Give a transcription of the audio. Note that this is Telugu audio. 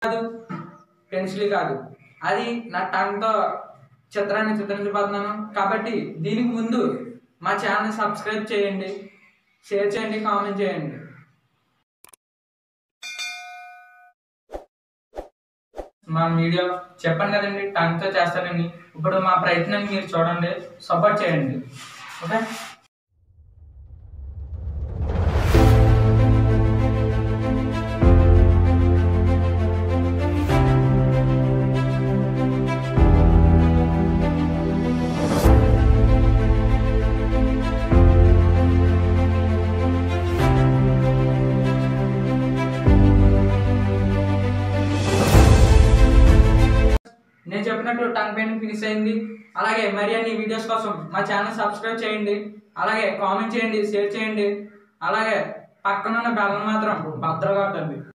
కాదు పెన్సిల్ కాదు అది నా టంగ్తో చిత్రాన్ని చిత్రించబోతున్నాను కాబట్టి దీనికి ముందు మా ఛానల్ సబ్స్క్రైబ్ చేయండి షేర్ చేయండి కామెంట్ చేయండి మా వీడియో చెప్పాను కదండి టంగ్తో చేస్తానని ఇప్పుడు మా ప్రయత్నాన్ని మీరు చూడండి సపోర్ట్ చేయండి ఓకే నేను చెప్పినట్టు టంగ్ పెయిన్ ఫినిష్ అయింది అలాగే మరి అన్ని వీడియోస్ కోసం మా ఛానల్ సబ్స్క్రైబ్ చేయండి అలాగే కామెంట్ చేయండి షేర్ చేయండి అలాగే పక్కనున్న బెల్ మాత్రం భద్రగా ఉంటుంది